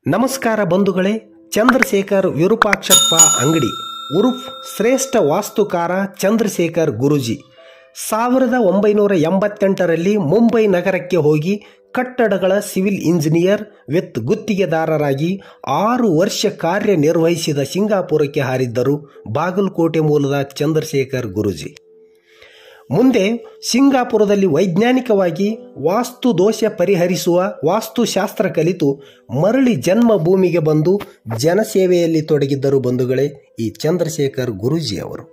ನಮಸ್ಕಾರ ಬಂಧುಗಳೇ ಚಂದ್ರಶೇಖರ್ ವಿರೂಪಾಕ್ಷಪ್ಪ ಅಂಗಡಿ ಉರುಫ್ ಶ್ರೇಷ್ಠ ವಾಸ್ತುಕಾರ ಚಂದ್ರಶೇಖರ್ ಗುರುಜಿ ಸಾವಿರದ ಒಂಬೈನೂರ ಎಂಬತ್ತೆಂಟರಲ್ಲಿ ಮುಂಬೈ ನಗರಕ್ಕೆ ಹೋಗಿ ಕಟ್ಟಡಗಳ ಸಿವಿಲ್ ಇಂಜಿನಿಯರ್ ವಿತ್ ಗುತ್ತಿಗೆದಾರರಾಗಿ ಆರು ವರ್ಷ ಕಾರ್ಯನಿರ್ವಹಿಸಿದ ಸಿಂಗಾಪುರಕ್ಕೆ ಹಾರಿದ್ದರು ಬಾಗಲಕೋಟೆ ಮೂಲದ ಚಂದ್ರಶೇಖರ್ ಗುರುಜಿ ಮುಂದೆ ಸಿಂಗಾಪುರದಲ್ಲಿ ವೈಜ್ಞಾನಿಕವಾಗಿ ವಾಸ್ತು ದೋಷ ಪರಿಹರಿಸುವ ವಾಸ್ತುಶಾಸ್ತ್ರ ಕಲಿತು ಮರಳಿ ಜನ್ಮಭೂಮಿಗೆ ಬಂದು ಜನಸೇವೆಯಲ್ಲಿ ತೊಡಗಿದ್ದರು ಬಂಧುಗಳೇ ಈ ಚಂದ್ರಶೇಖರ್ ಗುರೂಜಿ ಅವರು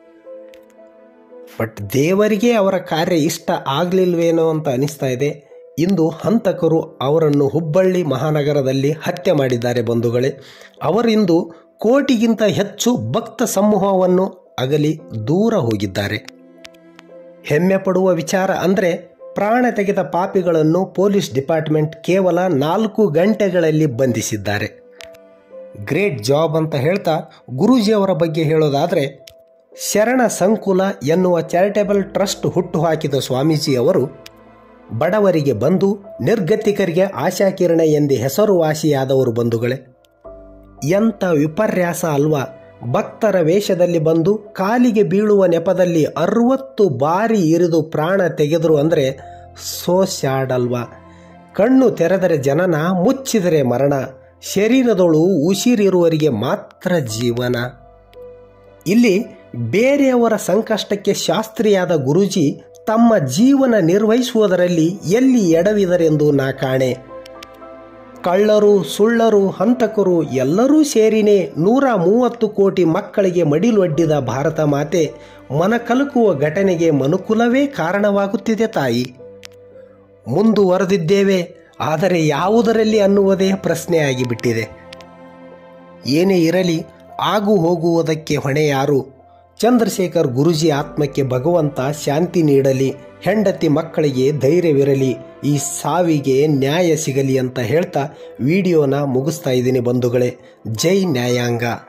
ಬಟ್ ದೇವರಿಗೆ ಅವರ ಕಾರ್ಯ ಇಷ್ಟ ಆಗಲಿಲ್ವೇನೋ ಅಂತ ಅನಿಸ್ತಾ ಇದೆ ಇಂದು ಹಂತಕರು ಅವರನ್ನು ಹುಬ್ಬಳ್ಳಿ ಮಹಾನಗರದಲ್ಲಿ ಹತ್ಯೆ ಮಾಡಿದ್ದಾರೆ ಬಂಧುಗಳೇ ಅವರಿಂದು ಕೋಟಿಗಿಂತ ಹೆಚ್ಚು ಭಕ್ತ ಸಮೂಹವನ್ನು ಅಗಲಿ ದೂರ ಹೋಗಿದ್ದಾರೆ ಹೆಮ್ಮೆ ಪಡುವ ವಿಚಾರ ಅಂದರೆ ಪ್ರಾಣ ತೆಗೆದ ಪಾಪಿಗಳನ್ನು ಪೊಲೀಸ್ ಡಿಪಾರ್ಟ್ಮೆಂಟ್ ಕೇವಲ ನಾಲ್ಕು ಗಂಟೆಗಳಲ್ಲಿ ಬಂಧಿಸಿದ್ದಾರೆ ಗ್ರೇಟ್ ಜಾಬ್ ಅಂತ ಹೇಳ್ತಾ ಗುರೂಜಿಯವರ ಬಗ್ಗೆ ಹೇಳೋದಾದರೆ ಶರಣ ಸಂಕುಲ ಎನ್ನುವ ಚಾರಿಟೇಬಲ್ ಟ್ರಸ್ಟ್ ಹುಟ್ಟುಹಾಕಿದ ಸ್ವಾಮೀಜಿ ಅವರು ಬಡವರಿಗೆ ಬಂದು ನಿರ್ಗತಿಕರಿಗೆ ಆಶಾಕಿರಣ ಎಂದೇ ಹೆಸರುವಾಸಿಯಾದವರು ಬಂಧುಗಳೇ ಎಂಥ ವಿಪರ್ಯಾಸ ಅಲ್ವಾ ಭಕ್ತರ ವೇಷದಲ್ಲಿ ಬಂದು ಕಾಲಿಗೆ ಬೀಳುವ ನೆಪದಲ್ಲಿ ಅರವತ್ತು ಬಾರಿ ಇರಿದು ಪ್ರಾಣ ತೆಗೆದರು ಅಂದರೆ ಸೋ ಸ್ಯಾಡ್ ಅಲ್ವಾ ಕಣ್ಣು ತೆರೆದರೆ ಜನನ ಮುಚ್ಚಿದರೆ ಮರಣ ಶರೀರದೊಳು ಉಸಿರಿರುವವರಿಗೆ ಮಾತ್ರ ಜೀವನ ಇಲ್ಲಿ ಬೇರೆಯವರ ಸಂಕಷ್ಟಕ್ಕೆ ಶಾಸ್ತ್ರಿಯಾದ ಗುರೂಜಿ ತಮ್ಮ ಜೀವನ ನಿರ್ವಹಿಸುವುದರಲ್ಲಿ ಎಲ್ಲಿ ಎಡವಿದರೆಂದು ನಾ ಕಾಣೆ ಕಳ್ಳರು ಸುಳ್ಳರು ಹಂತಕರು ಎಲ್ಲರೂ ಸೇರಿನೇ ನೂರ ಮೂವತ್ತು ಕೋಟಿ ಮಕ್ಕಳಿಗೆ ಮಡಿಲೊಡ್ಡಿದ ಭಾರತ ಮಾತೆ ಮನಕಲುಕುವ ಘಟನೆಗೆ ಮನುಕುಲವೇ ಕಾರಣವಾಗುತ್ತಿದೆ ತಾಯಿ ಮುಂದುವರೆದಿದ್ದೇವೆ ಆದರೆ ಯಾವುದರಲ್ಲಿ ಅನ್ನುವುದೇ ಪ್ರಶ್ನೆಯಾಗಿಬಿಟ್ಟಿದೆ ಏನೇ ಇರಲಿ ಆಗು ಹೋಗುವುದಕ್ಕೆ ಹೊಣೆ ಯಾರು ಚಂದ್ರಶೇಖರ್ ಗುರುಜಿ ಆತ್ಮಕ್ಕೆ ಭಗವಂತ ಶಾಂತಿ ನೀಡಲಿ ಹೆಂಡತಿ ಮಕ್ಕಳಿಗೆ ಧೈರ್ಯವಿರಲಿ ಈ ಸಾವಿಗೆ ನ್ಯಾಯ ಸಿಗಲಿ ಅಂತ ಹೇಳ್ತಾ ವಿಡಿಯೋನ ಮುಗಿಸ್ತಾ ಇದ್ದೀನಿ ಬಂಧುಗಳೇ ಜೈ ನ್ಯಾಯಾಂಗ